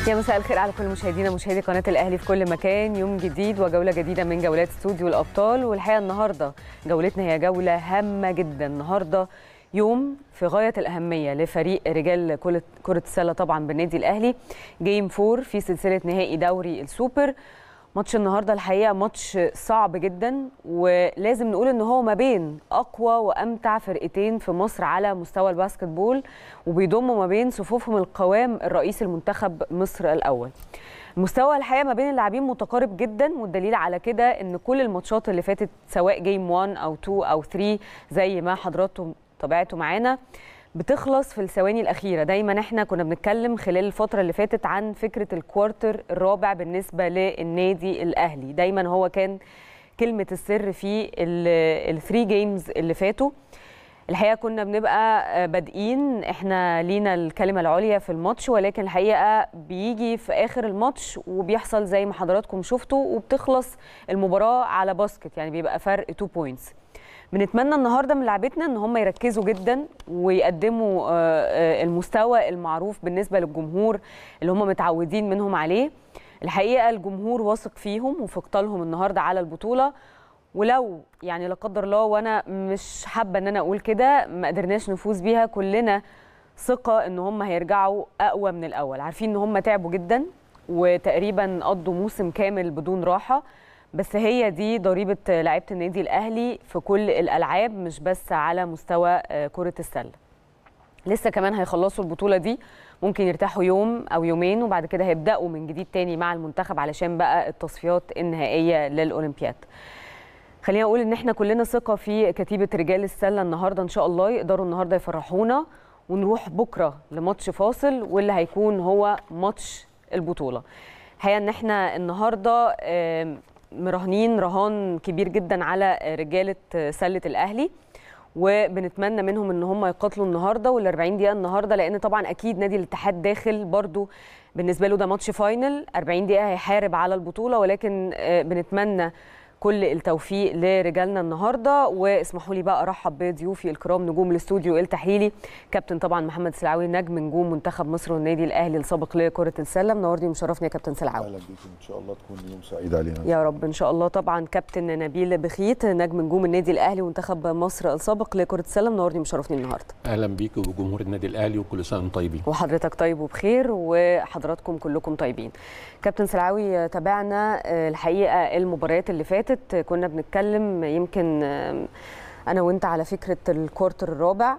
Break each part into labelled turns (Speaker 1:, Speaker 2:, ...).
Speaker 1: يا مساء الخير على كل مشاهدينا مشاهدي قناه الاهلي في كل مكان يوم جديد وجوله جديده من جولات استوديو الابطال والحقيقه النهارده جولتنا هي جوله هامه جدا النهارده يوم في غايه الاهميه لفريق رجال كره السله طبعا بالنادي الاهلي جيم فور في سلسله نهائي دوري السوبر ماتش النهارده الحقيقه ماتش صعب جدا ولازم نقول ان هو ما بين اقوى وامتع فرقتين في مصر على مستوى الباسكت بول وبيضموا ما بين صفوفهم القوام الرئيسي المنتخب مصر الاول المستوى الحقيقه ما بين اللاعبين متقارب جدا والدليل على كده ان كل الماتشات اللي فاتت سواء جيم 1 او 2 او 3 زي ما حضراتكم تابعتوا معانا بتخلص في الثواني الأخيرة دايما احنا كنا بنتكلم خلال الفترة اللي فاتت عن فكرة الكوارتر الرابع بالنسبة للنادي الأهلي دايما هو كان كلمة السر في الثري جيمز اللي فاتوا الحقيقة كنا بنبقى بادئين احنا لينا الكلمة العليا في الماتش ولكن الحقيقة بيجي في آخر الماتش وبيحصل زي ما حضراتكم شفتوا وبتخلص المباراة على باسكت يعني بيبقى فرق 2 بوينتس بنتمنى النهارده من لعبتنا ان هم يركزوا جدا ويقدموا المستوى المعروف بالنسبه للجمهور اللي هم متعودين منهم عليه الحقيقه الجمهور واثق فيهم وفي قتالهم النهارده على البطوله ولو يعني لا قدر الله وانا مش حابه ان انا اقول كده ما قدرناش نفوز بيها كلنا ثقه ان هم هيرجعوا اقوى من الاول عارفين ان هم تعبوا جدا وتقريبا قضوا موسم كامل بدون راحه بس هي دي ضريبه لعيبه النادي الاهلي في كل الالعاب مش بس على مستوى كره السله لسه كمان هيخلصوا البطوله دي ممكن يرتاحوا يوم او يومين وبعد كده هيبداوا من جديد تاني مع المنتخب علشان بقى التصفيات النهائيه للاولمبياد خلينا اقول ان احنا كلنا ثقه في كتيبه رجال السله النهارده ان شاء الله يقدروا النهارده يفرحونا ونروح بكره لماتش فاصل واللي هيكون هو ماتش البطوله الحقيقه ان احنا النهارده مراهنين رهان كبير جدا على رجاله سله الاهلي وبنتمنى منهم ان هم يقاتلوا النهارده وال 40 دقيقه النهارده لان طبعا اكيد نادي الاتحاد داخل برضو بالنسبه له ده ماتش فاينل 40 دقيقه هيحارب على البطوله ولكن بنتمنى كل التوفيق لرجالنا النهارده واسمحوا لي بقى ارحب بضيوفي الكرام نجوم الاستوديو التحليلي كابتن طبعا محمد سلعاوي نجم نجوم منتخب مصر والنادي الاهلي السابق لكره السله منورني ومشرفني يا كابتن سلعاوي
Speaker 2: اهلا بيكم ان شاء الله تكون يوم سعيد علينا
Speaker 1: يا رب ان شاء الله طبعا كابتن نبيل بخيت نجم نجوم النادي الاهلي ومنتخب مصر السابق لكره السله منورني ومشرفني النهارده
Speaker 3: اهلا بيك وجمهور النادي الاهلي وكل سنه وانتم طيبين
Speaker 1: وحضرتك طيب وبخير وحضراتكم كلكم طيبين كابتن سلعاوي تابعنا الحقيقه المباريات اللي فاتت كنا بنتكلم يمكن انا وانت على فكره الكوارتر الرابع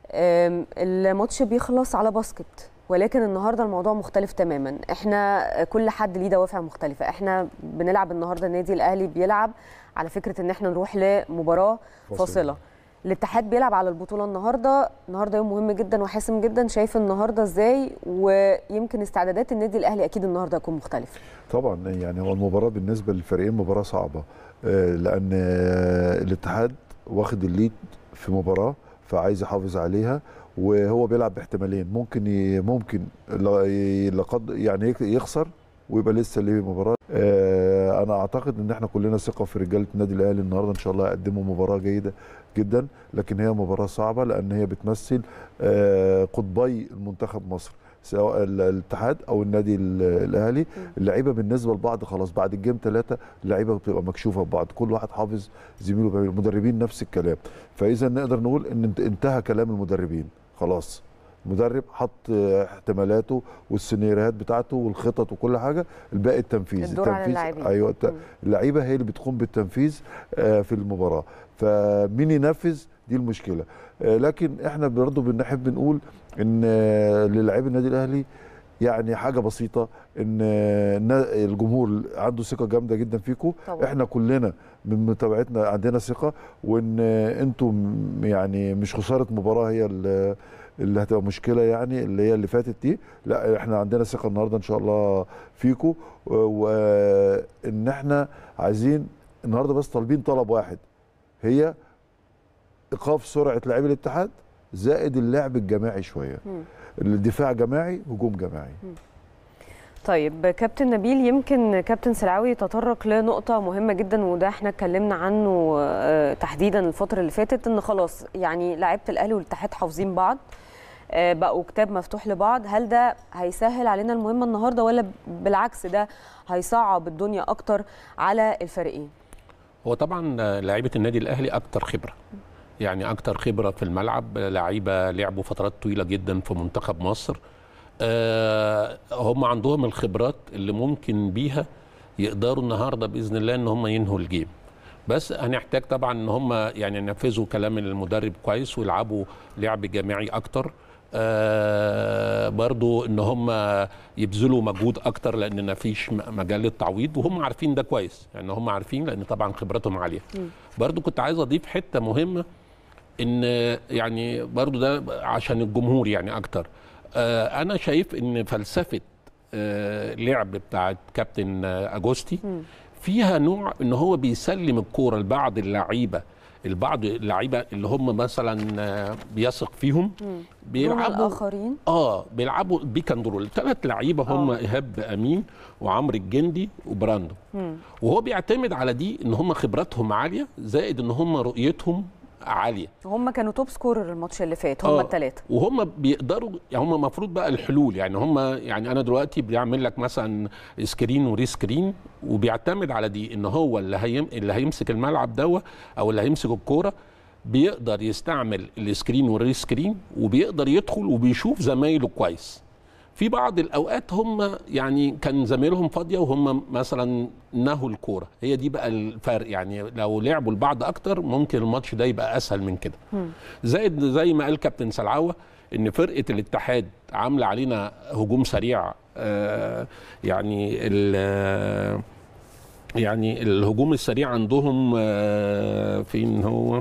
Speaker 1: الماتش بيخلص على باسكت ولكن النهارده الموضوع مختلف تماما احنا كل حد ليه دوافع مختلفه احنا بنلعب النهارده النادي الاهلي بيلعب على فكره ان احنا نروح لمباراه فاصله الاتحاد بيلعب على البطوله النهارده النهارده يوم مهم جدا وحاسم جدا شايف النهارده ازاي ويمكن استعدادات النادي الاهلي اكيد النهارده هتكون مختلفه
Speaker 2: طبعا يعني هو المباراه بالنسبه للفريقين مباراه صعبه لان الاتحاد واخد الليد في مباراه فعايز يحافظ عليها وهو بيلعب باحتمالين ممكن ممكن لقد يعني يخسر ويبقى لسه ليه مباراه آه انا اعتقد ان احنا كلنا ثقه في رجاله النادي الاهلي النهارده ان شاء الله يقدموا مباراه جيده جدا لكن هي مباراه صعبه لان هي بتمثل آه قطبي المنتخب مصر سواء الاتحاد او النادي الاهلي اللعيبه بالنسبه لبعض خلاص بعد الجيم ثلاثه اللعيبه بتبقى مكشوفه ببعض كل واحد حافظ زميله المدربين نفس الكلام فاذا نقدر نقول ان انتهى كلام المدربين خلاص المدرب حط احتمالاته والسيناريوهات بتاعته والخطط وكل حاجه الباقي التنفيذ
Speaker 1: الدور
Speaker 2: التنفيذ
Speaker 1: على
Speaker 2: ايوه اللعيبه هي اللي بتقوم بالتنفيذ في المباراه فمين ينفذ دي المشكله لكن احنا برضه بنحب نقول ان للاعيبه النادي الاهلي يعني حاجه بسيطه ان الجمهور عنده ثقه جامده جدا فيكم احنا كلنا من متابعتنا عندنا ثقه وان انتم يعني مش خساره مباراه هي اللي هتبقى مشكله يعني اللي هي اللي فاتت دي لا احنا عندنا ثقه النهارده ان شاء الله فيكم وان احنا عايزين النهارده بس طالبين طلب واحد هي ايقاف سرعه لاعبي الاتحاد زائد اللعب الجماعي شويه الدفاع جماعي هجوم جماعي
Speaker 1: طيب كابتن نبيل يمكن كابتن سلعاوي تطرق لنقطة مهمة جدا وده احنا اتكلمنا عنه تحديدا الفترة اللي فاتت ان خلاص يعني لعيبة الاهلي والاتحاد حافظين بعض آه، بقوا كتاب مفتوح لبعض هل ده هيسهل علينا المهمه النهارده ولا بالعكس ده هيصعب الدنيا اكتر على الفريقين
Speaker 3: هو طبعا آه، لعيبه النادي الاهلي اكتر خبره يعني اكتر خبره في الملعب لعيبه لعبوا فترات طويله جدا في منتخب مصر آه، هم عندهم الخبرات اللي ممكن بيها يقدروا النهارده باذن الله ان هم ينهوا الجيم بس هنحتاج طبعا ان هم يعني ينفذوا كلام المدرب كويس ويلعبوا لعب جماعي اكتر آه برضو ان هم يبذلوا مجهود اكتر لان ما فيش م- مجال للتعويض وهم عارفين ده كويس يعني هم عارفين لان طبعا خبرتهم عاليه برضو كنت عايز اضيف حته مهمه ان يعني برضو ده عشان الجمهور يعني اكتر آه انا شايف ان فلسفه آه لعب بتاعت كابتن آه، اجوستي فيها نوع ان هو بيسلم الكوره لبعض اللعيبه البعض اللعيبه اللي هم مثلا آه، بيثق فيهم
Speaker 1: دون
Speaker 3: بيلعبوا
Speaker 1: الاخرين
Speaker 3: اه بيلعبوا بيك اند رول ثلاث لعيبه هم
Speaker 1: آه.
Speaker 3: ايهاب امين وعمرو الجندي وبراندو وهو بيعتمد على دي ان هم خبراتهم عاليه زائد ان هم رؤيتهم عاليه
Speaker 1: هم كانوا توب سكورر الماتش اللي فات هم
Speaker 3: آه،
Speaker 1: الثلاثه
Speaker 3: وهم بيقدروا يعني هم المفروض بقى الحلول يعني هم يعني انا دلوقتي بيعمل لك مثلا سكرين وري سكرين وبيعتمد على دي ان هو اللي هيم اللي هيمسك الملعب دوت او اللي هيمسك الكوره بيقدر يستعمل السكرين والري سكرين وبيقدر يدخل وبيشوف زمايله كويس في بعض الاوقات هم يعني كان زمايلهم فاضيه وهم مثلا نهوا الكوره هي دي بقى الفرق يعني لو لعبوا لبعض اكتر ممكن الماتش ده يبقى اسهل من كده زائد زي ما قال كابتن سلعوه ان فرقه الاتحاد عامله علينا هجوم سريع آه يعني ال- يعني الهجوم السريع عندهم آه فين هو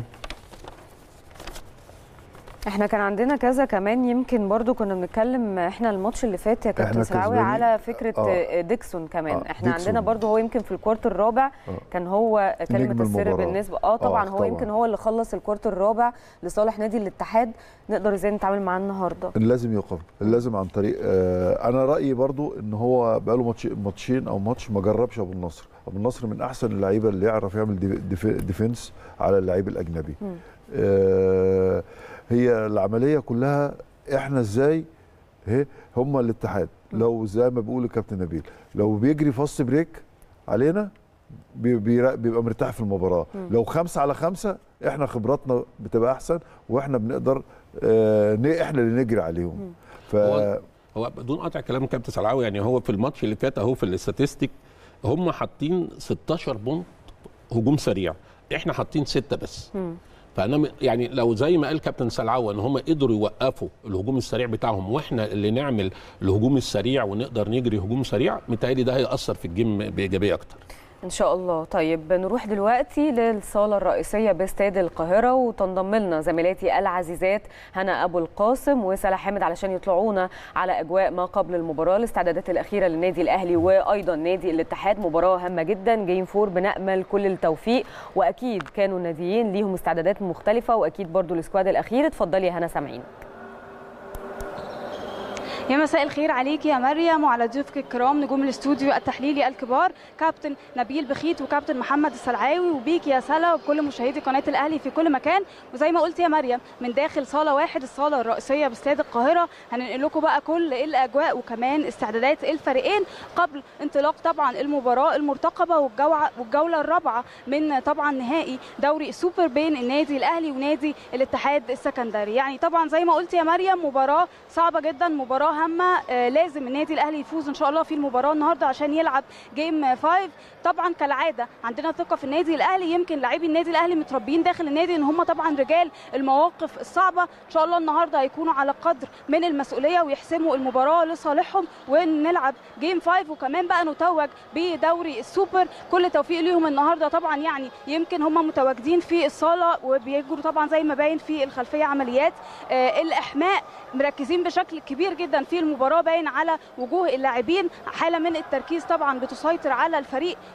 Speaker 1: احنا كان عندنا كذا كمان يمكن برضو كنا بنتكلم احنا الماتش اللي فات يا كابتن
Speaker 2: إحنا
Speaker 1: سراوي
Speaker 2: كسبانين.
Speaker 1: على فكره
Speaker 2: آه.
Speaker 1: ديكسون كمان
Speaker 2: آه،
Speaker 1: احنا
Speaker 2: ديكسون.
Speaker 1: عندنا برضو هو يمكن في الكوارتر الرابع
Speaker 2: آه.
Speaker 1: كان هو كلمه
Speaker 2: نجم
Speaker 1: السر
Speaker 2: المباراة.
Speaker 1: بالنسبه اه طبعا
Speaker 2: آه،
Speaker 1: هو
Speaker 2: طبعاً.
Speaker 1: يمكن هو اللي خلص الكوارتر الرابع لصالح نادي الاتحاد نقدر ازاي نتعامل معاه النهارده
Speaker 2: لازم يقف لازم عن طريق آه انا رايي برضو ان هو بقاله ماتش ماتشين او ماتش ما جربش ابو النصر ابو النصر من احسن اللعيبه اللي يعرف يعمل ديف- ديف- ديفنس على اللعيب الاجنبي
Speaker 1: مم.
Speaker 2: آه هي العمليه كلها احنا ازاي هي هم الاتحاد لو زي ما بيقول الكابتن نبيل لو بيجري فاست بريك علينا بي- بيرا- بيبقى مرتاح في المباراه لو خمسة على خمسة احنا خبراتنا بتبقى احسن واحنا بنقدر آه ن- احنا اللي نجري عليهم ف
Speaker 3: هو- هو بدون قطع كلام كابتن سلعاوي يعني هو في الماتش اللي فات اهو في الاستاتستيك هم حاطين 16 بونت هجوم سريع احنا حاطين ستة بس فانا م- يعني لو زي ما قال كابتن سلعاوي ان هم قدروا يوقفوا الهجوم السريع بتاعهم واحنا اللي نعمل الهجوم السريع ونقدر نجري هجوم سريع متهيألي ده هيأثر في الجيم بايجابيه اكتر
Speaker 1: ان شاء الله طيب نروح دلوقتي للصاله الرئيسيه باستاد القاهره وتنضم لنا زميلاتي العزيزات هنا ابو القاسم وسلا حامد علشان يطلعونا على اجواء ما قبل المباراه الاستعدادات الاخيره للنادي الاهلي وايضا نادي الاتحاد مباراه هامه جدا جيم فور بنامل كل التوفيق واكيد كانوا الناديين ليهم استعدادات مختلفه واكيد برضو السكواد الاخير اتفضلي يا هنا سامعين
Speaker 4: يا مساء الخير عليك يا مريم وعلى ضيوفك الكرام نجوم الاستوديو التحليلي الكبار كابتن نبيل بخيت وكابتن محمد السلعاوي وبيك يا سلا وكل مشاهدي قناه الاهلي في كل مكان وزي ما قلت يا مريم من داخل صاله واحد الصاله الرئيسيه باستاد القاهره هننقل لكم بقى كل الاجواء وكمان استعدادات الفريقين قبل انطلاق طبعا المباراه المرتقبه والجوله والجوله الرابعه من طبعا نهائي دوري السوبر بين النادي الاهلي ونادي الاتحاد السكندري يعني طبعا زي ما قلت يا مريم مباراه صعبه جدا مباراه هامه آه، لازم النادي الاهلي يفوز ان شاء الله في المباراه النهارده عشان يلعب جيم 5 طبعا كالعاده عندنا ثقه في النادي الاهلي يمكن لاعبي النادي الاهلي متربيين داخل النادي ان هم طبعا رجال المواقف الصعبه ان شاء الله النهارده هيكونوا على قدر من المسؤوليه ويحسموا المباراه لصالحهم ونلعب جيم 5 وكمان بقى نتوج بدوري السوبر كل توفيق ليهم النهارده طبعا يعني يمكن هم متواجدين في الصاله وبيجروا طبعا زي ما باين في الخلفيه عمليات آه، الاحماء مركزين بشكل كبير جدا في المباراه باين على وجوه اللاعبين حاله من التركيز طبعا بتسيطر على الفريق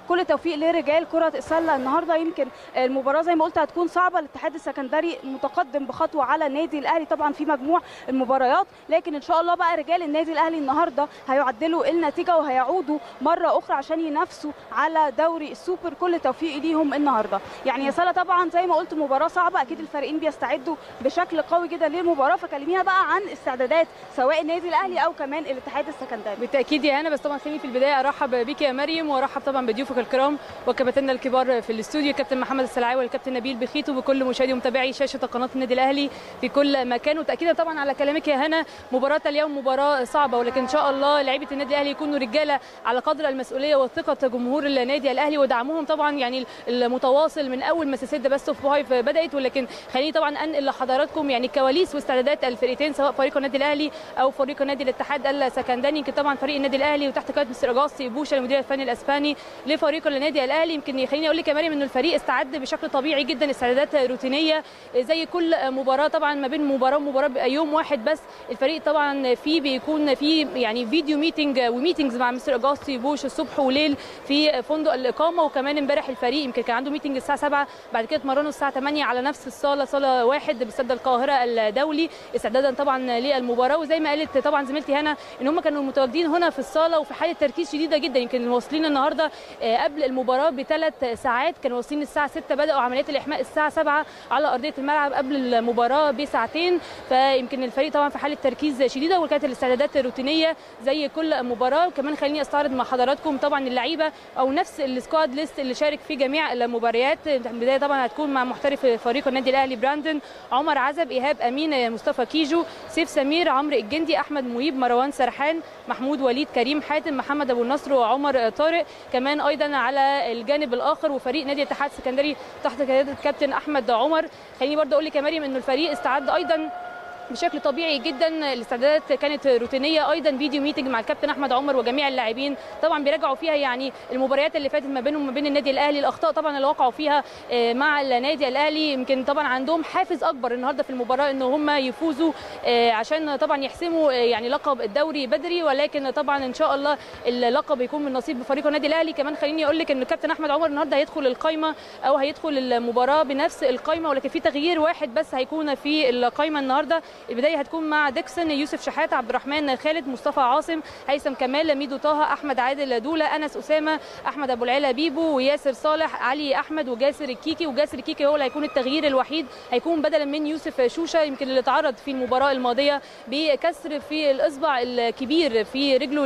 Speaker 4: كل التوفيق لرجال كره السله النهارده يمكن المباراه زي ما قلت هتكون صعبه الاتحاد السكندري متقدم بخطوه على النادي الاهلي طبعا في مجموع المباريات لكن ان شاء الله بقى رجال النادي الاهلي النهارده هيعدلوا النتيجه وهيعودوا مره اخرى عشان ينافسوا على دوري السوبر كل التوفيق ليهم النهارده يعني يا سلا طبعا زي ما قلت مباراه صعبه اكيد الفريقين بيستعدوا بشكل قوي جدا للمباراه فكلمينا بقى عن استعدادات سواء النادي الاهلي او كمان الاتحاد السكندري
Speaker 5: بالتاكيد يا هنا بس طبعا خليني في البدايه ارحب بيك يا مريم وارحب طبعا بضيوفك الكرام وكباتننا الكبار في الاستوديو كابتن محمد السلعاوي والكابتن نبيل بخيت وبكل مشاهدي ومتابعي شاشه قناه النادي الاهلي في كل مكان وتاكيدا طبعا على كلامك يا هنا مباراه اليوم مباراه صعبه ولكن ان شاء الله لعيبه النادي الاهلي يكونوا رجاله على قدر المسؤوليه وثقه جمهور النادي الاهلي ودعمهم طبعا يعني المتواصل من اول ما سلسله بس اوف فايف بدات ولكن خليني طبعا انقل لحضراتكم يعني كواليس واستعدادات الفريقين سواء فريق النادي الاهلي او فريق نادي الاتحاد السكندري يمكن طبعا فريق النادي الاهلي وتحت قياده مستر اجاستي بوشا المدير الفني الاسباني لفريق النادي الاهلي يمكن خليني اقول لك يا مريم ان الفريق استعد بشكل طبيعي جدا استعدادات روتينيه زي كل مباراه طبعا ما بين مباراه ومباراه يوم واحد بس الفريق طبعا فيه بيكون في يعني فيديو ميتنج وميتنجز مع مستر اجاستي بوش الصبح وليل في فندق الاقامه وكمان امبارح الفريق يمكن كان عنده ميتنج الساعه 7 بعد كده اتمرنوا الساعه 8 على نفس الصاله صاله واحد باستاد القاهره الدولي استعدادا طبعا للمباراه وزي ما قالت طبعا زميلتي هنا ان هم كانوا متواجدين هنا في الصاله وفي حاله تركيز شديده جدا يمكن واصلين النهارده قبل المباراه بثلاث ساعات كانوا واصلين الساعه 6 بداوا عمليات الاحماء الساعه 7 على ارضيه الملعب قبل المباراه بساعتين فيمكن الفريق طبعا في حاله تركيز شديده وكانت الاستعدادات روتينيه زي كل مباراه وكمان خليني استعرض مع حضراتكم طبعا اللعيبه او نفس السكواد ليست اللي شارك في جميع المباريات البدايه طبعا هتكون مع محترف فريق النادي الاهلي براندن عمر عزب ايهاب امين مصطفى كيجو سيف سمير عمرو الجندي احمد مهيب مروان سرحان محمود وليد كريم حاتم محمد ابو النصر وعمر طارق كمان ايضا على الجانب الاخر وفريق نادي الاتحاد السكندري تحت قياده الكابتن احمد عمر خليني برضه اقول لك يا مريم انه الفريق استعد ايضا بشكل طبيعي جدا الاستعدادات كانت روتينيه ايضا فيديو ميتنج مع الكابتن احمد عمر وجميع اللاعبين طبعا بيراجعوا فيها يعني المباريات اللي فاتت ما بينهم وما بين النادي الاهلي الاخطاء طبعا اللي وقعوا فيها مع النادي الاهلي يمكن طبعا عندهم حافز اكبر النهارده في المباراه ان هم يفوزوا عشان طبعا يحسموا يعني لقب الدوري بدري ولكن طبعا ان شاء الله اللقب يكون من نصيب فريق النادي الاهلي كمان خليني اقول لك ان الكابتن احمد عمر النهارده هيدخل القائمه او هيدخل المباراه بنفس القائمه ولكن في تغيير واحد بس هيكون في القائمه النهارده البدايه هتكون مع مع ديكسون يوسف شحات عبد الرحمن خالد مصطفى عاصم هيثم كمال ميدو طه احمد عادل دوله انس اسامه احمد ابو العلا بيبو وياسر صالح علي احمد وجاسر الكيكي وجاسر الكيكي هو اللي هيكون التغيير الوحيد هيكون بدلا من يوسف شوشه يمكن اللي تعرض في المباراه الماضيه بكسر في الاصبع الكبير في رجله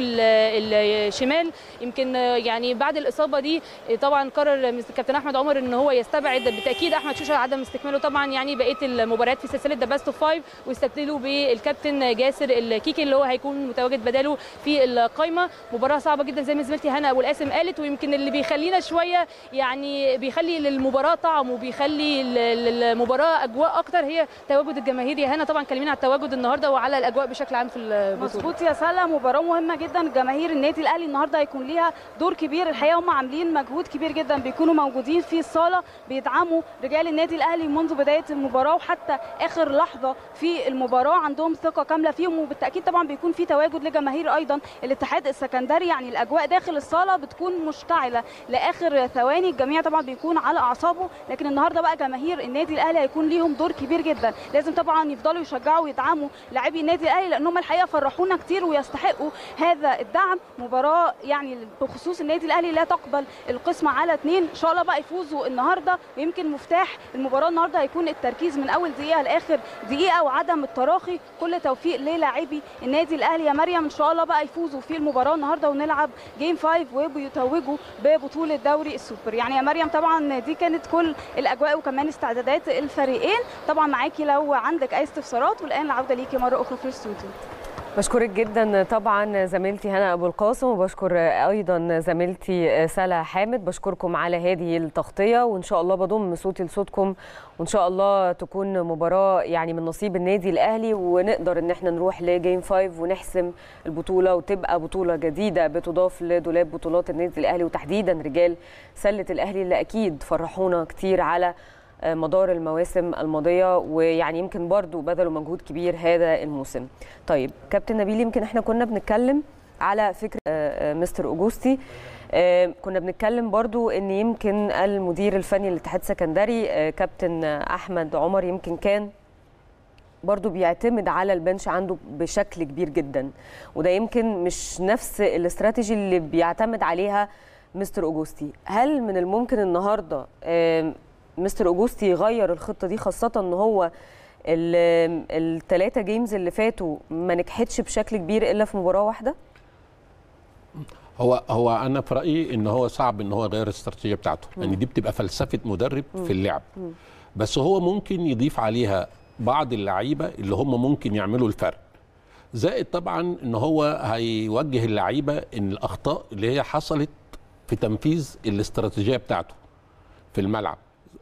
Speaker 5: الشمال يمكن يعني بعد الاصابه دي طبعا قرر الكابتن احمد عمر ان هو يستبعد بالتاكيد احمد شوشه عدم استكماله طبعا يعني بقيه المباريات في سلسله ذا بيست اوف فايف ويستبدلوا بالكابتن جاسر الكيكي اللي هو هيكون متواجد بداله في القائمه مباراه صعبه جدا زي ما زميلتي هنا ابو القاسم قالت ويمكن اللي بيخلينا شويه يعني بيخلي للمباراه طعم وبيخلي المباراه اجواء اكتر هي تواجد الجماهير يا هنا طبعا كلمينا على التواجد النهارده وعلى الاجواء بشكل عام في البطوله
Speaker 4: مظبوط يا سلا مباراه مهمه جدا جماهير النادي الاهلي النهارده هيكون ليها دور كبير الحقيقه هم عاملين مجهود كبير جدا بيكونوا موجودين في الصاله بيدعموا رجال النادي الاهلي منذ بدايه المباراه وحتى اخر لحظه في المباراه عندهم ثقه كامله فيهم وبالتاكيد طبعا بيكون في تواجد لجماهير ايضا الاتحاد السكندري يعني الاجواء داخل الصاله بتكون مشتعله لاخر ثواني الجميع طبعا بيكون على اعصابه لكن النهارده بقى جماهير النادي الاهلي هيكون ليهم دور كبير جدا لازم طبعا يفضلوا يشجعوا ويدعموا لاعبي النادي الاهلي لانهم الحقيقه فرحونا كتير ويستحقوا هذا الدعم مباراه يعني بخصوص النادي الاهلي لا تقبل القسمه على اثنين ان شاء الله بقى يفوزوا النهارده ويمكن مفتاح المباراه النهارده هيكون التركيز من اول دقيقه لاخر دقيقه وعدم التراخي كل توفيق للاعبي النادي الاهلي يا مريم ان شاء الله بقى يفوزوا في المباراه النهارده ونلعب جيم 5 ويتوجوا ببطوله دوري السوبر يعني يا مريم طبعا دي كانت كل الاجواء وكمان استعدادات الفريقين طبعا معاكي لو عندك اي استفسارات والان العوده ليكي مره اخرى في الاستوديو
Speaker 1: بشكرك جدا طبعا زميلتي هنا ابو القاسم وبشكر ايضا زميلتي سلا حامد بشكركم على هذه التغطيه وان شاء الله بضم صوتي لصوتكم وان شاء الله تكون مباراه يعني من نصيب النادي الاهلي ونقدر ان احنا نروح لجيم 5 ونحسم البطوله وتبقى بطوله جديده بتضاف لدولاب بطولات النادي الاهلي وتحديدا رجال سله الاهلي اللي اكيد فرحونا كتير على مدار المواسم الماضيه ويعني يمكن برضو بذلوا مجهود كبير هذا الموسم. طيب كابتن نبيل يمكن احنا كنا بنتكلم على فكره مستر اوجوستي آه، كنا بنتكلم برضو ان يمكن المدير الفني للاتحاد السكندري آه، كابتن احمد عمر يمكن كان برضو بيعتمد على البنش عنده بشكل كبير جدا وده يمكن مش نفس الاستراتيجي اللي بيعتمد عليها مستر اوجوستي هل من الممكن النهارده آم، مستر اوجوستي يغير الخطه دي خاصه ان هو الثلاثه جيمز اللي فاتوا ما نجحتش بشكل كبير الا في مباراه واحده
Speaker 3: هو هو انا في رايي ان هو صعب ان هو يغير الاستراتيجيه بتاعته لان يعني دي بتبقى فلسفه مدرب في اللعب بس هو ممكن يضيف عليها بعض اللعيبه اللي هم ممكن يعملوا الفرق زائد طبعا ان هو هيوجه اللعيبه ان الاخطاء اللي هي حصلت في تنفيذ الاستراتيجيه بتاعته في الملعب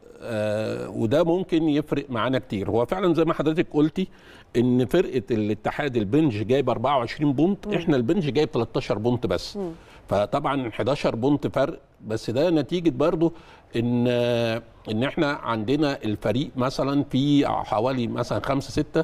Speaker 3: آه وده ممكن يفرق معانا كتير هو فعلا زي ما حضرتك قلتي ان فرقه الاتحاد البنج جايب 24 بونت احنا البنج جايب 13 بونت بس
Speaker 1: مم.
Speaker 3: فطبعا 11 بونت فرق بس ده نتيجه برضو ان آه، ان احنا عندنا الفريق مثلا في حوالي مثلا خمسة ستة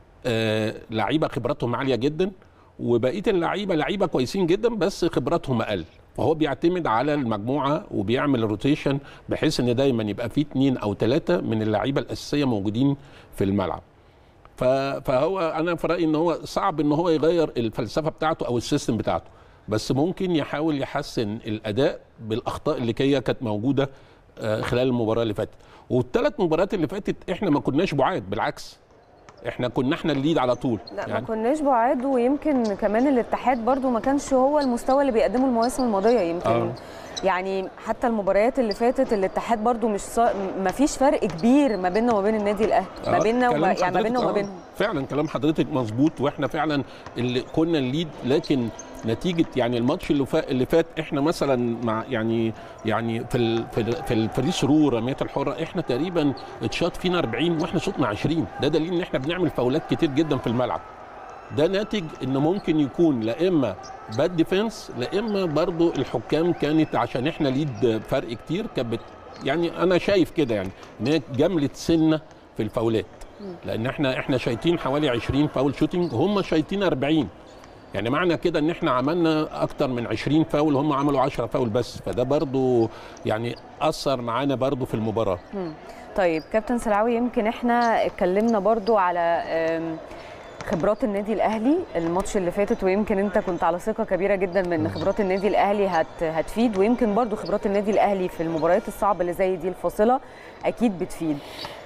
Speaker 3: آه، لعيبه خبراتهم عاليه جدا وبقيه اللعيبه لعيبه كويسين جدا بس خبراتهم اقل فهو بيعتمد على المجموعه وبيعمل روتيشن بحيث ان دايما يبقى في اثنين او ثلاثه من اللعيبه الاساسيه موجودين في الملعب ف- فهو انا في رايي ان هو صعب ان هو يغير الفلسفه بتاعته او السيستم بتاعته بس ممكن يحاول يحسن الاداء بالاخطاء اللي هي كانت موجوده آه، خلال المباراه اللي فاتت والثلاث مباريات اللي فاتت احنا ما كناش بعاد بالعكس احنا كنا احنا الليد على طول
Speaker 1: لا ما كناش بعاد ويمكن كمان الاتحاد برضو ما كانش هو المستوى اللي بيقدمه المواسم الماضيه يمكن
Speaker 3: آه.
Speaker 1: يعني حتى المباريات اللي فاتت الاتحاد برضو مش صا... ما فيش فرق كبير ما بيننا وما بين النادي الاهلي ما
Speaker 3: آه،
Speaker 1: بيننا وما...
Speaker 3: كلام
Speaker 1: يعني ما بيننا
Speaker 3: حضرتك-
Speaker 1: وما
Speaker 3: آه،
Speaker 1: بينهم
Speaker 3: فعلا كلام حضرتك مظبوط واحنا فعلا اللي كنا الليد لكن نتيجه يعني الماتش اللي فات اللي فات احنا مثلا مع يعني يعني في ال في ال في الفري ثرو رميات الحره احنا تقريبا اتشاط فينا 40 واحنا شوطنا 20 ده دليل ان احنا بنعمل فاولات كتير جدا في الملعب ده ناتج ان ممكن يكون لا اما باد ديفنس لا اما برضو الحكام كانت عشان احنا ليد فرق كتير كانت بت- يعني انا شايف كده يعني ان هي جملت سنه في الفاولات لان احنا احنا شايطين حوالي 20 فاول شوتنج هم شايطين 40 يعني معنى كده ان احنا عملنا اكتر من 20 فاول هم عملوا 10 فاول بس فده برضو يعني اثر معانا برضو في المباراه
Speaker 1: طيب كابتن سلعوي يمكن احنا اتكلمنا برضو على آم، خبرات النادي الاهلي الماتش اللي فاتت ويمكن انت كنت على ثقه كبيره جدا من ان خبرات النادي الاهلي هت هتفيد ويمكن برضو خبرات النادي الاهلي في المباريات الصعبه اللي زي دي الفاصله اكيد بتفيد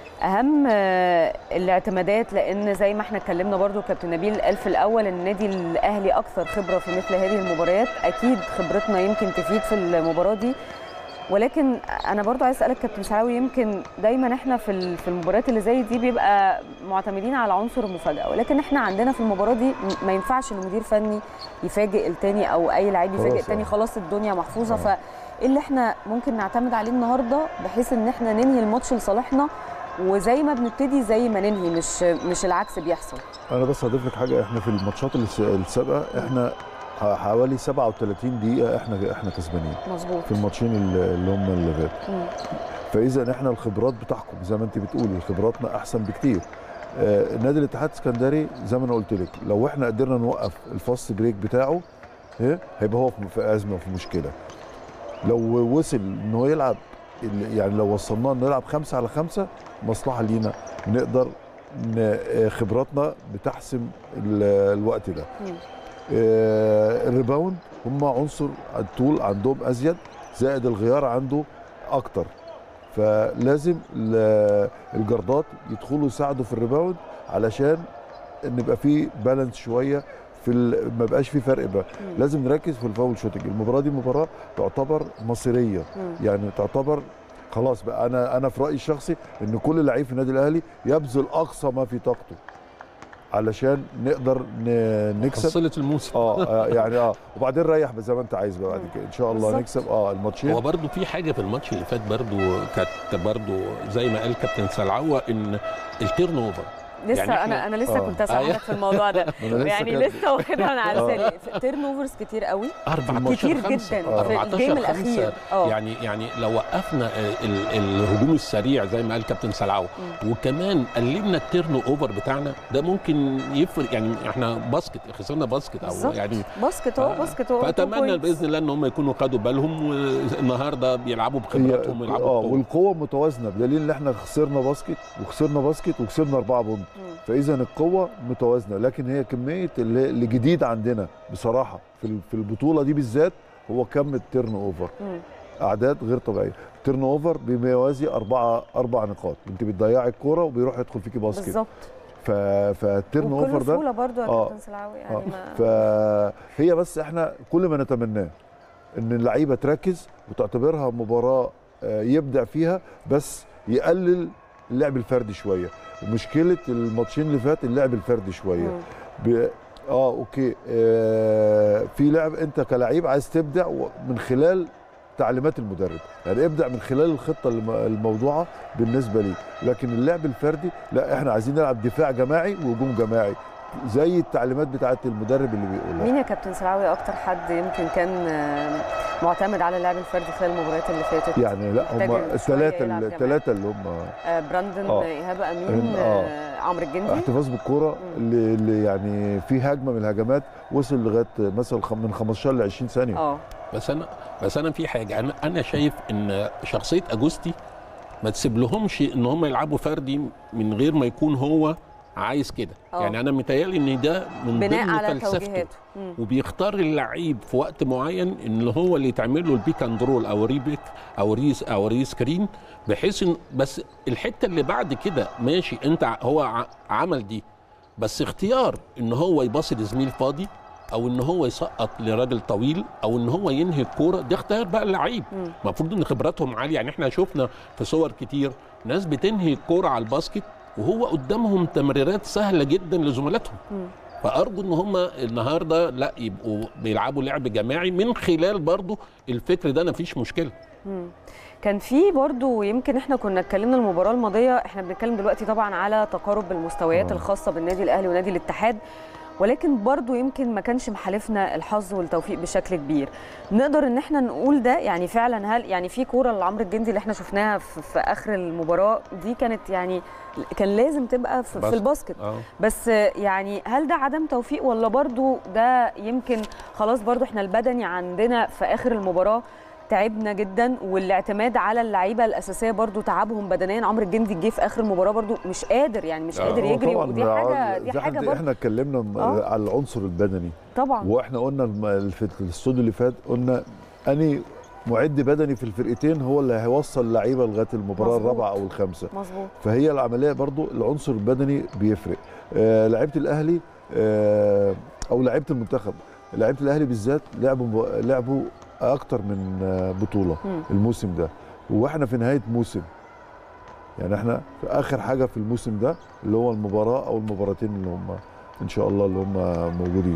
Speaker 1: اهم آه، الاعتمادات لان زي ما احنا اتكلمنا برضو كابتن نبيل قال في الاول ان النادي الاهلي اكثر خبره في مثل هذه المباريات اكيد خبرتنا يمكن تفيد في المباراه دي ولكن انا برضو عايز اسالك كابتن سعاوي يمكن دايما احنا في ال- في المباريات اللي زي دي بيبقى معتمدين على عنصر المفاجاه ولكن احنا عندنا في المباراه دي م- ما ينفعش ان مدير فني يفاجئ التاني او اي لعيب يفاجئ
Speaker 2: خلاص،
Speaker 1: التاني
Speaker 2: آه.
Speaker 1: خلاص الدنيا محفوظه
Speaker 2: آه.
Speaker 1: فايه اللي احنا ممكن نعتمد عليه النهارده بحيث ان احنا ننهي الماتش لصالحنا وزي ما بنبتدي زي ما ننهي مش مش العكس بيحصل
Speaker 2: انا بس هضيف لك حاجه احنا في الماتشات الس- السابقه احنا ح- حوالي 37 دقيقه احنا احنا كسبانين
Speaker 1: مظبوط
Speaker 2: في الماتشين اللي اللي هم اللي فاتوا
Speaker 1: مم.
Speaker 2: فاذا احنا الخبرات بتحكم زي ما انت بتقولي خبراتنا احسن بكتير آه، نادي الاتحاد السكندري زي ما انا قلت لك لو احنا قدرنا نوقف الفاست بريك بتاعه إيه، هيبقى هو في- في ازمه وفي مشكله لو وصل ان هو يلعب ال- يعني لو وصلناه انه يلعب خمسة على خمسة مصلحه لينا نقدر ن- آه، خبراتنا بتحسم ال- الوقت ده
Speaker 1: مم.
Speaker 2: آه، الريباوند هم عنصر الطول عندهم ازيد زائد الغيار عنده اكتر فلازم ال- الجردات يدخلوا يساعدوا في الريباوند علشان ان يبقى في بالانس شويه في ال- ما بقاش في فرق بقى
Speaker 1: مم.
Speaker 2: لازم نركز في الفاول شوتنج المباراه دي مباراه تعتبر مصيريه
Speaker 1: مم.
Speaker 2: يعني تعتبر خلاص بقى انا انا في رايي الشخصي ان كل لعيب في النادي الاهلي يبذل اقصى ما في طاقته علشان نقدر ن- نكسب
Speaker 3: فصلة الموسم
Speaker 2: اه آه، يعني اه وبعدين ريح زي ما انت عايز بقى بعد كده ان شاء الله
Speaker 1: بالظبط.
Speaker 2: نكسب اه الماتشين
Speaker 3: هو برضو في حاجه في الماتش اللي فات برضو كانت برضو زي ما قال كابتن سلعوه ان التيرن اوفر
Speaker 1: لسه
Speaker 3: يعني إحنا-
Speaker 1: انا انا لسه
Speaker 2: آه.
Speaker 1: كنت اسالك
Speaker 3: أيوة.
Speaker 1: في الموضوع ده
Speaker 2: أنا لسه
Speaker 1: يعني
Speaker 2: كده-
Speaker 1: لسه واخدها من على
Speaker 2: آه.
Speaker 1: لساني تيرن اوفرز كتير قوي
Speaker 3: 14
Speaker 1: كتير
Speaker 3: خمسة.
Speaker 1: جدا
Speaker 2: آه.
Speaker 1: في
Speaker 3: 14
Speaker 1: الجيم
Speaker 3: خمسة.
Speaker 1: الاخير اه
Speaker 3: يعني يعني لو وقفنا ال- ال- الهجوم السريع زي ما قال كابتن سلعاوي وكمان قللنا التيرن اوفر بتاعنا ده ممكن يفرق يعني احنا باسكت خسرنا باسكت او
Speaker 1: بالظبط.
Speaker 3: يعني
Speaker 1: باسكت اهو
Speaker 3: ف-
Speaker 1: باسكت اهو
Speaker 3: فاتمنى باذن الله ان هم يكونوا خدوا بالهم والنهارده بيلعبوا
Speaker 2: هي
Speaker 3: بخبراتهم
Speaker 2: اه
Speaker 3: ويلعبوا بقوة.
Speaker 2: والقوه متوازنه بدليل ان احنا خسرنا باسكت وخسرنا باسكت وكسبنا اربعه بونت
Speaker 1: مم.
Speaker 2: فاذا القوه متوازنه لكن هي كميه اللي اللي جديد عندنا بصراحه في ال- في البطوله دي بالذات هو كم التيرن اوفر
Speaker 1: مم.
Speaker 2: اعداد غير طبيعيه التيرن اوفر بما يوازي اربعه اربع نقاط انت بتضيعي الكوره وبيروح يدخل فيكي باسكت
Speaker 1: بالظبط
Speaker 2: ف... فالتيرن
Speaker 1: وبكل
Speaker 2: اوفر ده
Speaker 1: سهوله برضو يا
Speaker 2: آه.
Speaker 1: كابتن سلعاوي يعني
Speaker 2: آه.
Speaker 1: ما
Speaker 2: فهي بس احنا كل ما نتمناه ان اللعيبه تركز وتعتبرها مباراه آه، يبدع فيها بس يقلل اللعب الفردي شويه مشكله الماتشين اللي فات اللعب الفردي شويه
Speaker 1: مم.
Speaker 2: ب... اه اوكي آه في لعب انت كلاعب عايز تبدع و- من خلال تعليمات المدرب يعني ابدع من خلال الخطه الم- الموضوعه بالنسبه لي لكن اللعب الفردي لا احنا عايزين نلعب دفاع جماعي وهجوم جماعي زي التعليمات بتاعه المدرب اللي بيقولها
Speaker 1: مين يا كابتن سلعاوي اكتر حد يمكن كان آه، معتمد على اللعب الفردي خلال المباريات اللي فاتت
Speaker 2: يعني لا
Speaker 1: محتاج
Speaker 2: هم
Speaker 1: شوية
Speaker 2: الثلاثه
Speaker 1: يلعب جماعي.
Speaker 2: الثلاثه اللي هم
Speaker 1: آه، براندون
Speaker 2: آه.
Speaker 1: ايهاب امين
Speaker 2: آه.
Speaker 1: آه، عمرو الجندي
Speaker 2: احتفاظ بالكوره اللي, اللي يعني في هجمه من الهجمات وصل لغايه مثلا خم- من 15 ل 20 ثانيه
Speaker 1: اه
Speaker 3: بس انا بس انا في حاجه انا انا شايف ان شخصيه اجوستي ما تسيب لهمش ان هم يلعبوا فردي من غير ما يكون هو عايز كده
Speaker 1: آه.
Speaker 3: يعني انا متهيألي ان ده من
Speaker 1: بناء
Speaker 3: ضمن
Speaker 1: على
Speaker 3: فلسفته
Speaker 1: توجيهاته مم.
Speaker 3: وبيختار اللعيب في وقت معين ان هو اللي يتعمل له البيك اند رول او ريبيك او ريس او ري سكرين بحيث ان بس الحته اللي بعد كده ماشي انت ع- هو ع- عمل دي بس اختيار ان هو يباصي لزميل فاضي او ان هو يسقط لراجل طويل او ان هو ينهي الكوره ده اختيار بقى اللعيب
Speaker 1: مم.
Speaker 3: المفروض ان خبراتهم عاليه يعني احنا شفنا في صور كتير ناس بتنهي الكوره على الباسكت وهو قدامهم تمريرات سهله جدا لزملاتهم
Speaker 1: مم.
Speaker 3: فارجو ان هم النهارده لا يبقوا بيلعبوا لعب جماعي من خلال برضو الفكر ده مفيش مشكله
Speaker 1: مم. كان في برضو يمكن احنا كنا اتكلمنا المباراه الماضيه احنا بنتكلم دلوقتي طبعا على تقارب المستويات
Speaker 2: آه.
Speaker 1: الخاصه بالنادي الاهلي ونادي الاتحاد ولكن برضو يمكن ما كانش محالفنا الحظ والتوفيق بشكل كبير نقدر ان احنا نقول ده يعني فعلا هل يعني في كوره لعمرو الجندي اللي احنا شفناها في, في اخر المباراه دي كانت يعني كان لازم تبقى في, في
Speaker 3: باسكت.
Speaker 1: الباسكت
Speaker 3: اه
Speaker 1: بس يعني هل ده عدم توفيق ولا برضو ده يمكن خلاص برضو احنا البدني عندنا في اخر المباراه تعبنا جدا والاعتماد على اللعيبه الاساسيه برضو تعبهم بدنيا عمرو الجندي جه في اخر المباراه برضو مش قادر يعني مش
Speaker 3: آه،
Speaker 1: قادر
Speaker 2: هو
Speaker 1: يجري
Speaker 2: طبعاً
Speaker 1: ودي حاجه دي
Speaker 2: ده
Speaker 1: حاجه
Speaker 2: حد-
Speaker 1: برضو
Speaker 2: احنا اتكلمنا م-
Speaker 1: آه.
Speaker 2: على العنصر البدني
Speaker 1: طبعا
Speaker 2: واحنا قلنا الم- في الاستوديو اللي فات قلنا اني معد بدني في الفرقتين هو اللي هيوصل اللعيبه لغايه المباراه
Speaker 1: مظبوط.
Speaker 2: الرابعه او الخامسه
Speaker 1: مظبوط
Speaker 2: فهي العمليه برضو العنصر البدني بيفرق آه لعيبه الاهلي آه او لعيبه المنتخب لعيبه الاهلي بالذات لعبوا لعبوا اكتر من آه بطوله
Speaker 1: مم.
Speaker 2: الموسم ده واحنا في نهايه موسم يعني احنا في اخر حاجه في الموسم ده اللي هو المباراه او المباراتين اللي هم ان شاء الله اللي هم موجودين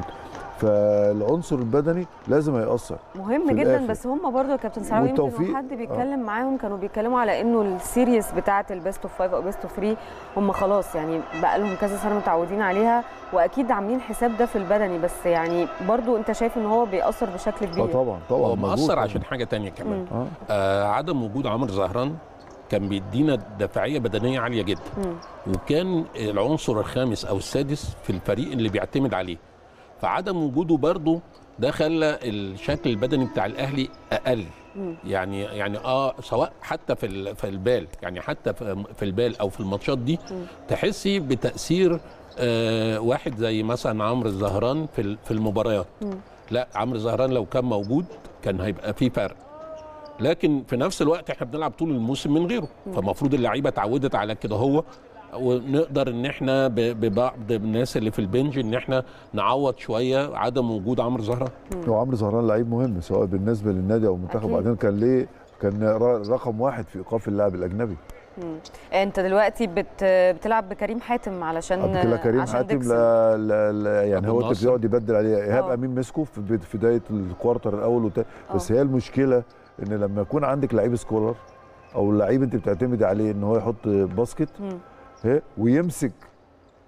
Speaker 2: فالعنصر البدني لازم هيأثر
Speaker 1: مهم
Speaker 2: في
Speaker 1: جدا
Speaker 2: الآخر.
Speaker 1: بس هم برضو يا كابتن سعاوي يمكن
Speaker 2: والتوفيق.
Speaker 1: لو حد بيتكلم معاهم كانوا بيتكلموا على انه السيريس بتاعه البيست اوف 5 او بيست اوف 3 هم خلاص يعني بقى لهم كذا سنه متعودين عليها واكيد عاملين حساب ده في البدني بس يعني برضو انت شايف ان هو بيأثر بشكل
Speaker 2: اه
Speaker 1: كبير
Speaker 2: طبعا طبعا
Speaker 3: هو
Speaker 2: مظبوط
Speaker 3: مأثر
Speaker 2: طبعاً.
Speaker 3: عشان حاجه تانية كمان
Speaker 1: مم.
Speaker 2: اه
Speaker 3: آه عدم وجود عمرو زهران كان بيدينا دفاعيه بدنيه عاليه جدا
Speaker 1: مم.
Speaker 3: وكان العنصر الخامس او السادس في الفريق اللي بيعتمد عليه فعدم وجوده برضه ده خلى الشكل البدني بتاع الاهلي اقل
Speaker 1: مم.
Speaker 3: يعني يعني اه سواء حتى في ال- في البال يعني حتى في في البال او في الماتشات دي
Speaker 1: مم.
Speaker 3: تحسي بتاثير آه واحد زي مثلا عمرو الزهران في ال- في المباريات
Speaker 1: مم.
Speaker 3: لا عمرو الزهران لو كان موجود كان هيبقى في فرق لكن في نفس الوقت احنا بنلعب طول الموسم من غيره فالمفروض اللعيبه اتعودت على كده هو ونقدر ان احنا ب- ببعض الناس اللي في البنج ان احنا نعوض شويه عدم وجود عمرو زهران
Speaker 2: هو عمرو زهران لعيب مهم سواء بالنسبه للنادي او المنتخب
Speaker 1: أكيد.
Speaker 2: وبعدين كان ليه كان ر- رقم واحد في ايقاف اللاعب الاجنبي
Speaker 1: مم. انت دلوقتي بت بتلعب بكريم حاتم علشان
Speaker 2: قبل كده كريم
Speaker 1: عشان
Speaker 2: حاتم
Speaker 1: ديكسون.
Speaker 2: لا لا لا يعني
Speaker 3: أبو
Speaker 2: هو انت
Speaker 3: ناصر.
Speaker 2: بيقعد يبدل عليه ايهاب
Speaker 1: آه.
Speaker 2: امين مسكه في بد- في بدايه الكوارتر الاول والتاني بس
Speaker 1: آه.
Speaker 2: هي المشكله ان لما يكون عندك لعيب سكولر او لعيب انت بتعتمدي عليه ان هو يحط باسكت
Speaker 1: مم.
Speaker 2: ها، ويمسك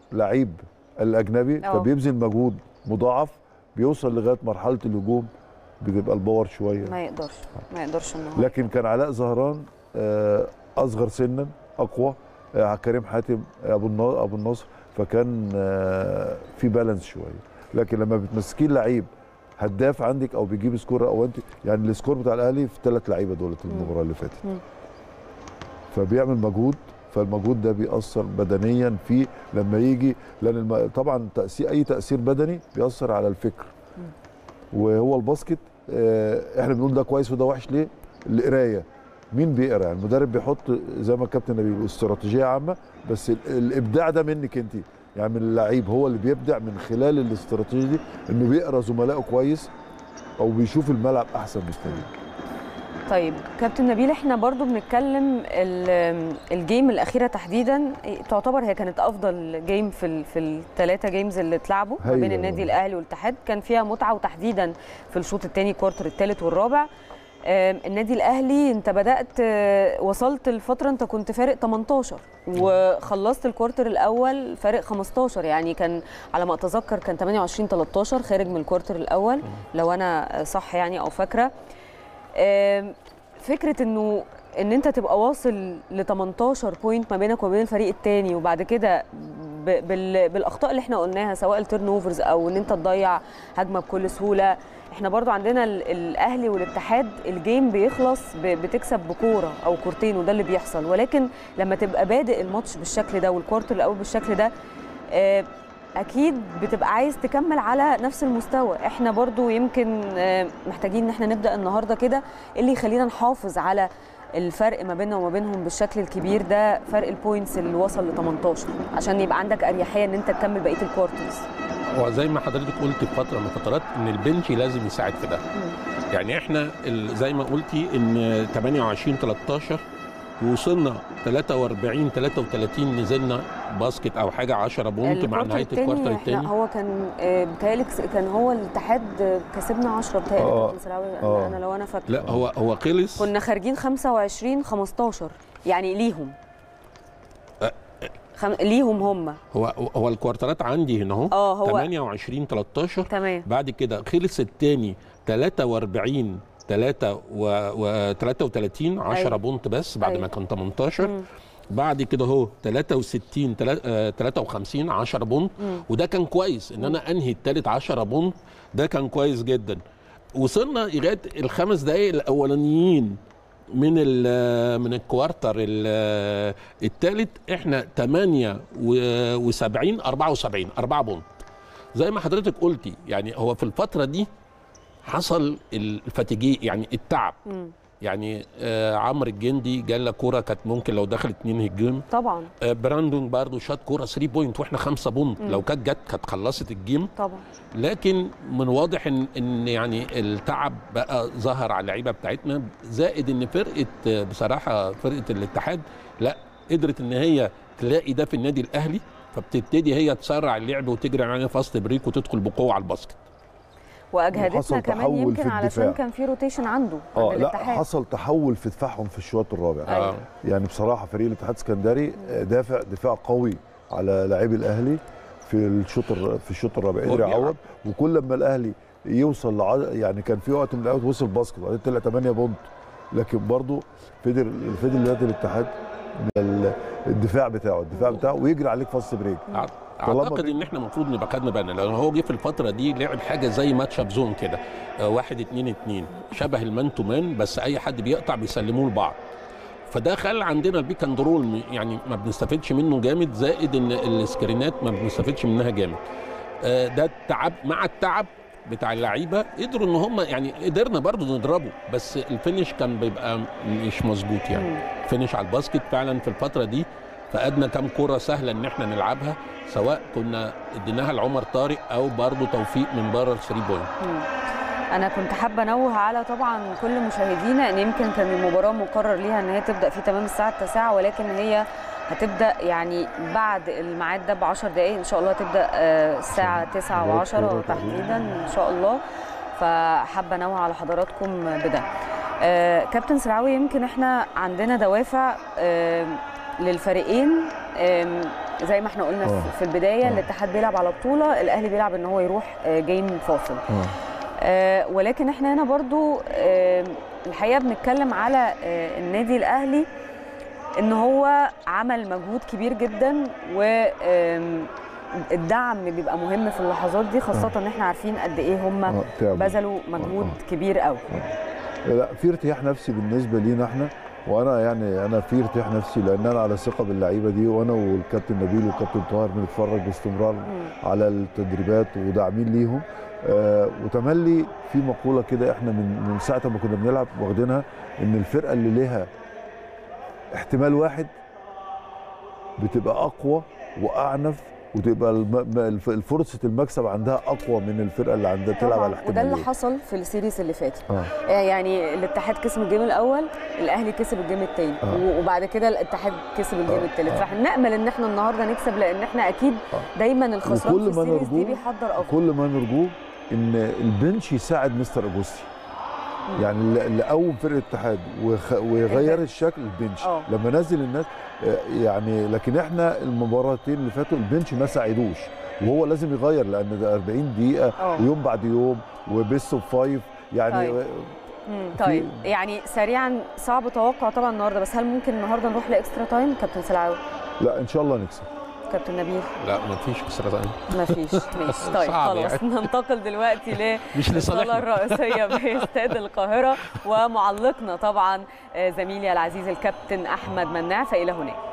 Speaker 2: لعيب الاجنبي
Speaker 1: أه.
Speaker 2: فبيبذل مجهود مضاعف بيوصل لغايه مرحله الهجوم بتبقى الباور شويه
Speaker 1: ما يقدرش ما يقدرش ان هو
Speaker 2: لكن كان علاء زهران آه، اصغر سنا اقوى آه، كريم حاتم ابو النا- ابو النصر فكان آه، في بالانس شويه لكن لما بتمسكين لعيب هداف عندك او بيجيب سكور او انت يعني السكور بتاع الاهلي في ثلاث لعيبه دولت المباراه اللي فاتت
Speaker 1: مم.
Speaker 2: فبيعمل مجهود فالمجهود ده بيأثر بدنيا فيه لما يجي لان الم... طبعا تأثير اي تأثير بدني بيأثر على الفكر وهو الباسكت آه، احنا بنقول ده كويس وده وحش ليه؟ القرايه مين بيقرا يعني المدرب بيحط زي ما الكابتن نبيل بيقول استراتيجيه عامه بس ال- الابداع ده منك انت يعني من اللعيب هو اللي بيبدع من خلال الاستراتيجيه دي انه بيقرا زملائه كويس او بيشوف الملعب احسن من التاني
Speaker 1: طيب كابتن نبيل احنا برضو بنتكلم ال- الجيم الاخيره تحديدا تعتبر هي كانت افضل جيم في ال- في الثلاثه جيمز اللي اتلعبوا ما بين
Speaker 2: هايلة.
Speaker 1: النادي الاهلي والاتحاد كان فيها متعه وتحديدا في الشوط الثاني كوارتر الثالث والرابع آم، النادي الاهلي انت بدات آه، وصلت الفتره انت كنت فارق 18 وخلصت الكوارتر الاول فارق 15 يعني كان على ما اتذكر كان 28 13 خارج من الكوارتر الاول لو انا صح يعني او فاكره آم، فكره انه ان انت تبقى واصل ل 18 بوينت ما بينك وبين الفريق الثاني وبعد كده ب- بال- بالاخطاء اللي احنا قلناها سواء التيرن اوفرز او ان انت تضيع هجمه بكل سهوله احنا برضو عندنا ال- الاهلي والاتحاد الجيم بيخلص ب- بتكسب بكوره او كورتين وده اللي بيحصل ولكن لما تبقى بادئ الماتش بالشكل ده والكوارتر الاول بالشكل ده آه، اكيد بتبقى عايز تكمل على نفس المستوى احنا برضو يمكن آه، محتاجين ان احنا نبدا النهارده كده اللي يخلينا نحافظ على الفرق ما بيننا وما بينهم بالشكل الكبير ده فرق البوينتس اللي وصل ل 18 عشان يبقى عندك اريحيه ان انت تكمل بقيه الكوارترز
Speaker 3: هو زي ما حضرتك قلت في فتره من الفترات ان البنش لازم يساعد في ده يعني احنا ال- زي ما قلتي ان 28 13 وصلنا 43 33 نزلنا باسكت او حاجه 10 بونت مع نهايه الكوارتر
Speaker 1: لا
Speaker 3: الثاني
Speaker 1: هو كان آه، بيتهيألي كس- كان هو الاتحاد آه، كسبنا 10 بيتهيألي
Speaker 2: آه.
Speaker 1: كابتن سراوي
Speaker 2: آه.
Speaker 1: انا لو انا فاكره
Speaker 3: لا هو هو خلص
Speaker 1: كنا خارجين 25 15 يعني ليهم
Speaker 3: أه.
Speaker 1: خم... ليهم هم
Speaker 3: هو هو الكوارترات عندي هنا اهو
Speaker 1: اه هو
Speaker 3: 28 13
Speaker 1: تمام
Speaker 3: بعد كده خلص الثاني 43 3 و, و 33 10
Speaker 1: أيوة.
Speaker 3: بونت بس بعد
Speaker 1: أيوة.
Speaker 3: ما كان 18
Speaker 1: مم.
Speaker 3: بعد كده اهو 63 تلا- آه، 53 10 بونت
Speaker 1: مم.
Speaker 3: وده كان كويس ان انا انهي الثالث 10 بونت ده كان كويس جدا وصلنا لغايه الخمس دقائق الاولانيين من ال من الكوارتر الثالث احنا 78 74 4 بونت زي ما حضرتك قلتي يعني هو في الفتره دي حصل الفتيجيه يعني التعب
Speaker 1: مم.
Speaker 3: يعني آه عمرو الجندي جالة كوره كانت ممكن لو دخلت اتنين هجوم
Speaker 1: طبعا
Speaker 3: آه براندون برضو شاط كوره 3 بوينت واحنا 5 بونت لو كانت جت كانت خلصت الجيم
Speaker 1: طبعا
Speaker 3: لكن من واضح ان ان يعني التعب بقى ظهر على اللعيبه بتاعتنا زائد ان فرقه آه، بصراحه فرقه الاتحاد لا قدرت ان هي تلاقي ده في النادي الاهلي فبتبتدي هي تسرع اللعب وتجري علينا فاست بريك وتدخل بقوه على الباسكت
Speaker 1: واجهدتنا
Speaker 2: وحصل
Speaker 1: كمان
Speaker 2: تحول
Speaker 1: يمكن
Speaker 2: في
Speaker 1: علشان
Speaker 2: الدفاع.
Speaker 1: كان في روتيشن عنده
Speaker 2: اه
Speaker 1: عند
Speaker 2: لا
Speaker 1: الاتحاد
Speaker 2: حصل تحول في دفاعهم في الشوط الرابع
Speaker 1: أيوة.
Speaker 2: يعني بصراحه فريق الاتحاد السكندري دافع دفاع قوي على لاعبي الاهلي في الشوط الر- في الشوط الرابع
Speaker 3: هو
Speaker 2: قدر
Speaker 3: بيلعب.
Speaker 2: يعوض وكل لما الاهلي يوصل لع... يعني كان في وقت من الاوقات وصل باسكت وبعدين طلع 8 بونت لكن برضه فضل فضل نادي الاتحاد ال- الدفاع بتاعه الدفاع بتاعه ويجري عليك فاست بريك
Speaker 3: أع-
Speaker 2: طالما
Speaker 3: اعتقد
Speaker 2: بي-
Speaker 3: ان احنا المفروض نبقى خدنا بالنا لان هو جه في الفتره دي لعب حاجه زي ماتش اب زون كده آه، واحد اتنين اتنين شبه المان تو مان بس اي حد بيقطع بيسلموه لبعض فده خلى عندنا البيك اند رول م- يعني ما بنستفدش منه جامد زائد ان السكرينات ما بنستفدش منها جامد آه، ده التعب مع التعب بتاع اللعيبه قدروا ان هم يعني قدرنا برضو نضربه بس الفينش كان بيبقى مش مظبوط يعني فينش على الباسكت فعلا في الفتره دي فقدنا كام كرة سهلة ان احنا نلعبها سواء كنا اديناها لعمر طارق او برضو توفيق من بره 3 بوينت
Speaker 1: مم. انا كنت حابه انوه على طبعا كل مشاهدينا ان يمكن كان المباراه مقرر ليها ان هي تبدا في تمام الساعه 9 ولكن هي هتبدا يعني بعد الميعاد ده ب 10 دقائق ان شاء الله هتبدا آه، الساعه 9
Speaker 2: مباراة
Speaker 1: و10
Speaker 2: كورة
Speaker 1: تحديدا ان شاء الله فحابه انوه على حضراتكم بده آه، كابتن سرعوي يمكن احنا عندنا دوافع آه، للفريقين آم، زي ما احنا قلنا في-
Speaker 2: آه.
Speaker 1: في البدايه
Speaker 2: آه.
Speaker 1: الاتحاد بيلعب على بطوله الاهلي بيلعب ان هو يروح آه، جيم فاصل
Speaker 2: آه.
Speaker 1: آه، ولكن احنا هنا برضو آه، الحقيقه بنتكلم على آه، النادي الاهلي ان هو عمل مجهود كبير جدا و آم، الدعم بيبقى مهم في اللحظات دي خاصه ان احنا عارفين قد ايه هم
Speaker 2: آه، تعبوا.
Speaker 1: بذلوا مجهود كبير قوي
Speaker 2: لا في ارتياح نفسي بالنسبه لينا احنا وانا يعني انا في ارتياح نفسي لان انا على ثقه باللعيبه دي وانا والكابتن نبيل والكابتن طاهر بنتفرج باستمرار على التدريبات وداعمين ليهم آه وتملي في مقوله كده احنا من من ساعه ما كنا بنلعب واخدينها ان الفرقه اللي ليها احتمال واحد بتبقى اقوى واعنف وتبقى الم- م- الف- فرصه المكسب عندها اقوى من الفرقه اللي عندها تلعب على
Speaker 1: طبعا وده اللي
Speaker 2: احتماليه
Speaker 1: حصل في السيريز اللي فاتت
Speaker 2: اه
Speaker 1: آه، يعني الاتحاد كسب الجيم الاول الاهلي كسب الجيم الثاني
Speaker 2: آه.
Speaker 1: وبعد كده الاتحاد كسب الجيم
Speaker 2: آه،
Speaker 1: الثالث
Speaker 2: آه.
Speaker 1: فاحنا نامل ان احنا النهارده نكسب لان احنا اكيد
Speaker 2: آه.
Speaker 1: دايما الخسران
Speaker 2: وكل
Speaker 1: في
Speaker 2: ما
Speaker 1: السيريز دي
Speaker 2: نرجوه-
Speaker 1: بيحضر افضل
Speaker 2: كل ما نرجوه ان البنش يساعد مستر اجوستي يعني اللي اللي قوم فرقه الاتحاد وخ- وغير
Speaker 1: البنش.
Speaker 2: الشكل البنش
Speaker 1: آه.
Speaker 2: لما نزل الناس آه، يعني لكن احنا المباراتين اللي فاتوا البنش ما ساعدوش وهو لازم يغير لان ده 40 دقيقه
Speaker 1: آه.
Speaker 2: ويوم بعد يوم وبيست اوف فايف يعني
Speaker 1: طيب. مم، طيب يعني سريعا صعب توقع طبعا النهارده بس هل ممكن النهارده نروح لاكسترا تايم كابتن سلعاوي
Speaker 2: لا ان شاء الله نكسب
Speaker 1: كابتن نبيل
Speaker 3: لا ما فيش اكسترا تايم
Speaker 1: ما فيش ماشي طيب
Speaker 3: صعب
Speaker 1: خلاص
Speaker 3: يعني.
Speaker 1: ننتقل دلوقتي
Speaker 3: مش
Speaker 1: للصاله
Speaker 3: لصالحنا
Speaker 1: الرئيسيه باستاد القاهره ومعلقنا طبعا آه، زميلي العزيز الكابتن احمد مناع فالى هناك